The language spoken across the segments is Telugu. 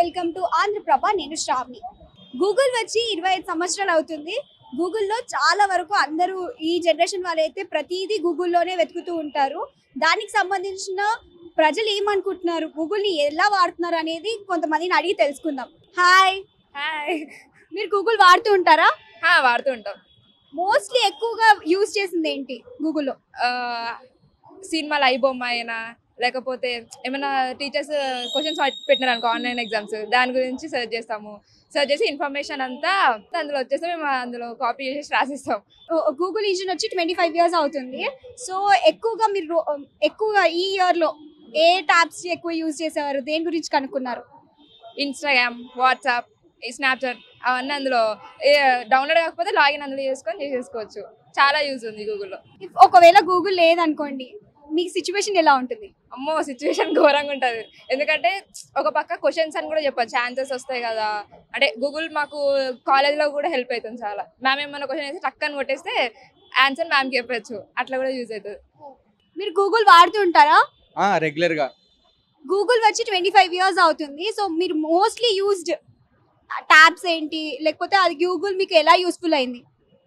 వెల్కమ్ టు ఆంధ్రప్రభ నేను శ్రావణి గూగుల్ వచ్చి ఇరవై ఐదు సంవత్సరాలు అవుతుంది గూగుల్లో చాలా వరకు అందరూ ఈ జనరేషన్ వాళ్ళు అయితే ప్రతిదీ గూగుల్లోనే వెతుకుతూ ఉంటారు దానికి సంబంధించిన ప్రజలు ఏమనుకుంటున్నారు గూగుల్ని ఎలా వాడుతున్నారు అనేది కొంతమందిని అడిగి తెలుసుకుందాం హాయ్ హాయ్ మీరు గూగుల్ వాడుతూ ఉంటారా హా, వాడుతూ ఉంటాం మోస్ట్లీ ఎక్కువగా యూజ్ చేసింది ఏంటి గూగుల్లో ఆ, సినిమాలు అయిబొమ్మ అయినా లేకపోతే ఏమైనా టీచర్స్ క్వశ్చన్స్ పెట్టినారు అనుకో ఆన్లైన్ ఎగ్జామ్స్ దాని గురించి సెర్చ్ చేస్తాము సెర్చ్ చేసి ఇన్ఫర్మేషన్ అంతా అందులో వచ్చేస్తే మేము అందులో కాపీ చేసి రాసిస్తాం గూగుల్ ఇంజిన్ వచ్చి ట్వంటీ ఫైవ్ ఇయర్స్ అవుతుంది సో ఎక్కువగా మీరు రో- ఎక్కువగా ఈ ఇయర్లో ఏ ట్యాబ్స్ ఎక్కువ యూజ్ చేసేవారు దేని గురించి కనుక్కున్నారు ఇన్స్టాగ్రామ్ వాట్సాప్ స్నాప్చాట్ అవన్నీ అందులో డౌన్లోడ్ కాకపోతే లాగిన్ అందులో చేసుకొని చేసేసుకోవచ్చు చాలా యూజ్ ఉంది గూగుల్లో If ఒకవేళ గూగుల్ లేదనుకోండి మీకు సిచ్యువేషన్ ఎలా ఉంటుంది అమ్మో సిచ్యువేషన్ ఘోరంగా ఉంటుంది ఎందుకంటే ఒక పక్క క్వశ్చన్స్ అని కూడా చెప్పచ్చు ఆన్సర్స్ వస్తాయి కదా అంటే గూగుల్ మాకు కాలేజ్లో కూడా హెల్ప్ అవుతుంది చాలా మ్యామ్ ఏమన్నా క్వశ్చన్ వేస్తే టక్కని కొట్టేస్తే ఆన్సర్ మ్యామ్కి చెప్పచ్చు అట్లా కూడా యూజ్ అవుతుంది మీరు గూగుల్ వాడుతూ ఉంటారా రెగ్యులర్ గా గూగుల్ వచ్చి ట్వంటీ ఫైవ్ ఇయర్స్ అవుతుంది సో మీరు మోస్ట్లీ యూజ్డ్ ట్యాబ్స్ ఏంటి లేకపోతే అది గూగుల్ మీకు ఎలా యూస్ఫుల్ అయింది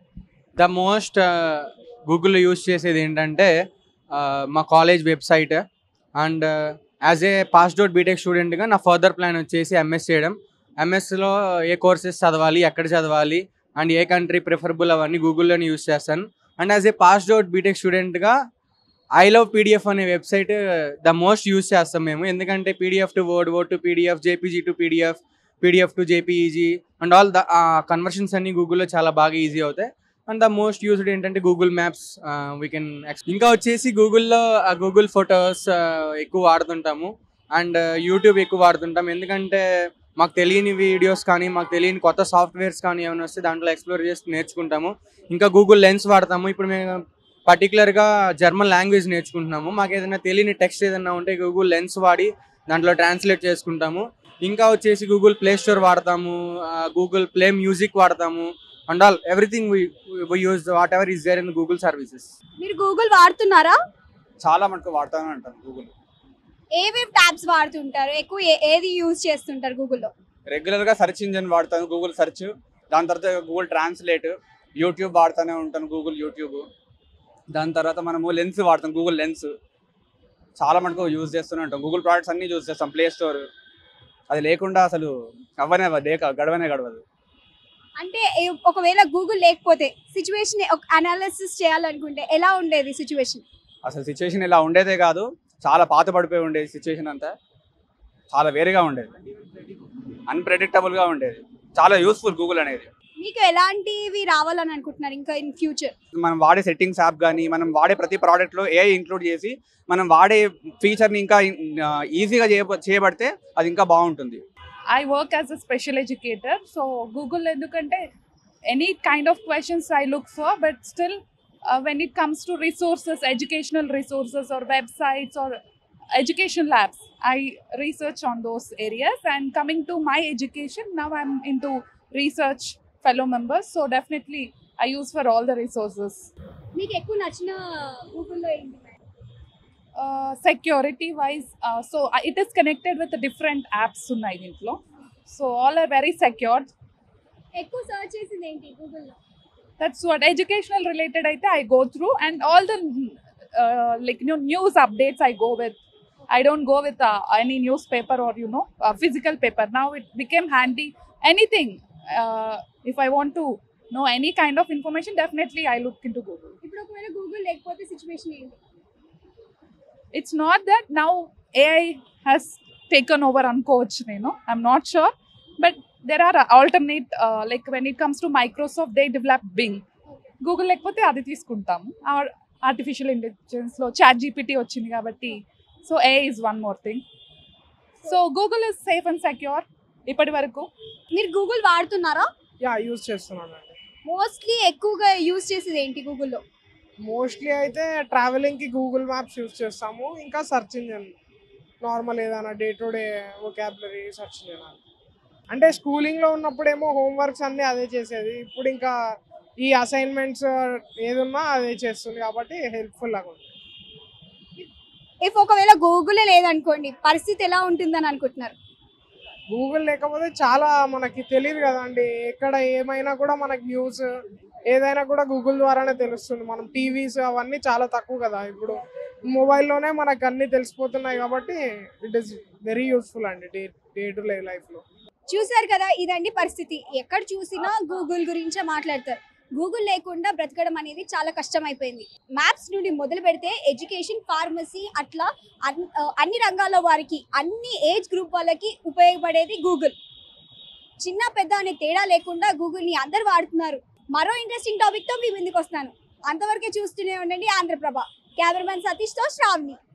ద మోస్ట్ గూగుల్లో యూజ్ చేసేది ఏంటంటే uh, మా college website and as a passed out BTech స్టూడెంట్గా నా ఫర్దర్ ప్లాన్ వచ్చేసి ఎంఎస్ చేయడం ఎంఎస్లో ఏ కోర్సెస్ చదవాలి ఎక్కడ చదవాలి అండ్ ఏ కంట్రీ ప్రిఫరబుల్ అవన్నీ గూగుల్లోనే యూజ్ చేస్తాను and as a passed out BTech స్టూడెంట్గా ఐ లవ్ పీడిఎఫ్ అనే వెబ్సైట్ ద మోస్ట్ యూజ్ చేస్తాం మేము ఎందుకంటే PDF to word word to PDF JPG to PDF PDF to JPEG and all the conversions అన్ని గూగుల్లో చాలా బాగా ఈజీ అవుతాయి అండ్ ద మోస్ట్ యూస్డ్ ఏంటంటే గూగుల్ మ్యాప్స్ వీ కెన్ ఇంకా వచ్చేసి గూగుల్లో గూగుల్ ఫొటోస్ ఎక్కువ వాడుతుంటాము అండ్ యూట్యూబ్ ఎక్కువ వాడుతుంటాం ఎందుకంటే మాకు తెలియని వీడియోస్ కానీ మాకు తెలియని కొత్త సాఫ్ట్వేర్స్ కానీ ఏమైనా వస్తే దాంట్లో ఎక్స్ప్లోర్ చేసి నేర్చుకుంటాము ఇంకా గూగుల్ లెన్స్ వాడతాము ఇప్పుడు మేము పర్టికులర్గా జర్మన్ లాంగ్వేజ్ నేర్చుకుంటున్నాము మాకు ఏదైనా తెలియని టెక్స్ట్ ఏదైనా ఉంటే గూగుల్ లెన్స్ వాడి దాంట్లో ట్రాన్స్లేట్ చేసుకుంటాము ఇంకా వచ్చేసి గూగుల్ ప్లే స్టోర్ వాడతాము గూగుల్ ప్లే మ్యూజిక్ వాడతాము and all everything use whatever is there in Google services మీరు గూగుల్ వాడుతున్నారా చాలా మటుకు వాడుతూనే ఉంటాను గూగుల్ ఏవేవి ట్యాబ్స్ వాడుతుంటారు ఎక్కువ ఏ- ఏది యూజ్ చేస్తుంటారు గూగుల్లో రెగ్యులర్ గా సెర్చ్ ఇంజిన్ వాడతాను గూగుల్ సెర్చ్ దాని తర్వాత గూగుల్ ట్రాన్స్లేట్ యూట్యూబ్ వాడుతూనే ఉంటాను గూగుల్ యూట్యూబ్ దాని తర్వాత మనము లెన్స్ వాడతాం గూగుల్ లెన్స్ చాలా మటుకు యూజ్ చేస్తూనే ఉంటాం గూగుల్ ప్రోడక్ట్స్ అన్ని యూజ్ చేస్తాం ప్లే స్టోర్ అది లేకుండా అసలు అవ్వనే అవ్వదు లేక గడవనే గడవదు అంటే ఏ- ఒకవేళ గూగుల్ లేకపోతే సిచ్యువేషన్ అనాలిసిస్ చేయాలనుకుంటే ఎలా ఉండేది సిచ్యువేషన్ అసలు సిచ్యువేషన్ ఇలా ఉండేదే కాదు చాలా పాత పడిపోయి ఉండేది సిచ్యువేషన్ అంతా చాలా వేరేగా ఉండేది అన్ప్రెడిక్టబుల్గా ఉండేది చాలా యూస్ఫుల్ గూగుల్ అనేది మీకు ఎలాంటివి రావాలని అనుకుంటున్నారు ఇంకా ఇన్ ఫ్యూచర్ మనం వాడే సెట్టింగ్స్ యాప్ కానీ మనం వాడే ప్రతి ప్రోడక్ట్లో ఏ ఇంక్లూడ్ చేసి మనం వాడే ఫీచర్ని ఇంకా ఈజీగా చేయ చేయబడితే అది ఇంకా బాగుంటుంది I work as a special educator. So Google ఎందుకంటే any kind of questions I look for, but still uh, when it comes to resources, educational resources or websites or education labs, I research on those areas. And coming to my education, now I'm into research fellow members. So definitely I use for all the resources. మీకు ఎక్కువ నచ్చిన గూగుల్లో ఏంటి uh, security wise uh, so uh, it is connected with the different apps ఉన్నాయి దీంట్లో so all are very secured ఎక్కువ సర్చ్ చేసింది ఏంటి గూగుల్లో that's what educational related అయితే i go through and all the uh, like you know, news updates i go with i don't go with uh, any newspaper or you know uh, physical paper now it became handy anything uh, if i want to know any kind of information definitely i look into google ఇప్పుడు ఒకవేళ గూగుల్ లేకపోతే సిచ్యువేషన్ ఏంటి it's not that now AI has taken over అనుకోవచ్చు నేను I'm not sure but there are alternate like when it comes to Microsoft they develop Bing Google లేకపోతే అది తీసుకుంటాము ఆర్టిఫిషియల్ ఇంటెలిజెన్స్లో చాట్ జీపీటీ వచ్చింది కాబట్టి so a is one more thing so Google is safe and secure ఇప్పటి వరకు మీరు గూగుల్ వాడుతున్నారా యా యూజ్ చేస్తున్నాను అండి మోస్ట్లీ ఎక్కువగా యూజ్ చేసేది ఏంటి గూగుల్లో మోస్ట్లీ అయితే ట్రావెలింగ్కి గూగుల్ మ్యాప్స్ యూజ్ చేస్తాము ఇంకా సర్చ్ ఇంజన్ నార్మల్ ఏదైనా day to day vocabulary search చేయడానికి అంటే స్కూలింగ్లో ఉన్నప్పుడేమో హోంవర్క్స్ అన్నీ అదే చేసేది ఇప్పుడు ఇంకా ఈ అసైన్మెంట్స్ ఏదున్నా అదే చేస్తుంది కాబట్టి హెల్ప్ఫుల్ లాగా ఉంది ఇఫ్ ఒకవేళ గూగులే లేదనుకోండి పరిస్థితి ఎలా ఉంటుందని అనుకుంటున్నారు గూగుల్ లేకపోతే చాలా మనకి తెలియదు కదండి ఎక్కడ ఏమైనా కూడా మనకి న్యూస్ ఏదైనా కూడా గూగుల్ ద్వారానే తెలుస్తుంది మనం టీవీస్ అవన్నీ చాలా తక్కువ కదా ఇప్పుడు మొబైల్లోనే మనకు అన్నీ తెలిసిపోతున్నాయి కాబట్టి ఇట్ ఈస్ వెరీ యూస్ఫుల్ అండి డే డే టు డే లైఫ్లో చూసారు కదా ఇదండి పరిస్థితి ఎక్కడ చూసినా గూగుల్ గురించే మాట్లాడతారు గూగుల్ లేకుండా బ్రతకడం అనేది చాలా కష్టం అయిపోయింది మ్యాప్స్ నుండి మొదలు పెడితే ఎడ్యుకేషన్ ఫార్మసీ అట్లా అన్- ఆ, అన్ని రంగాల వారికి అన్ని ఏజ్ గ్రూప్ వాళ్ళకి ఉపయోగపడేది గూగుల్ చిన్న పెద్ద అనే తేడా లేకుండా గూగుల్ని అందరు వాడుతున్నారు మరో ఇంట్రెస్టింగ్ టాపిక్తో మీ ముందుకు వస్తాను అంతవరకే చూస్తూనే ఉండండి ఆంధ్రప్రభ కెమెరామెన్ సతీష్తో శ్రావణి